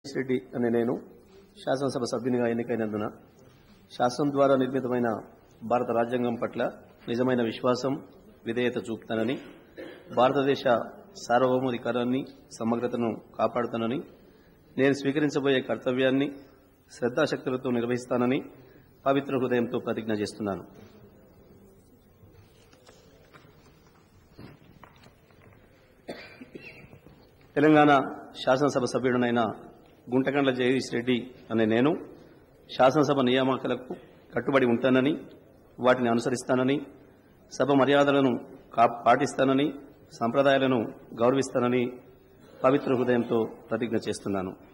రెడ్డి అనే నేను శాసనసభ సభ్యునిగా ఎన్నికైనందున శాసనం ద్వారా నిర్మితమైన భారత రాజ్యాంగం పట్ల నిజమైన విశ్వాసం విధేయత చూపుతానని భారతదేశ సార్వభౌమాధికారాన్ని సమగ్రతను కాపాడుతానని నేను స్వీకరించబోయే కర్తవ్యాన్ని శ్రద్ధాశక్తులతో నిర్వహిస్తానని పవిత్ర హృదయంతో ప్రతిజ్ఞ చేస్తున్నాను తెలంగాణ శాసనసభ సభ్యుడనైన గుంటకండ్ల జగదీష్ రెడ్డి అనే నేను శాసనసభ నియామకాలకు కట్టుబడి ఉంటానని వాటిని అనుసరిస్తానని సభ మర్యాదలను కా- పాటిస్తానని సంప్రదాయాలను గౌరవిస్తానని పవిత్ర హృదయంతో ప్రతిజ్ఞ చేస్తున్నాను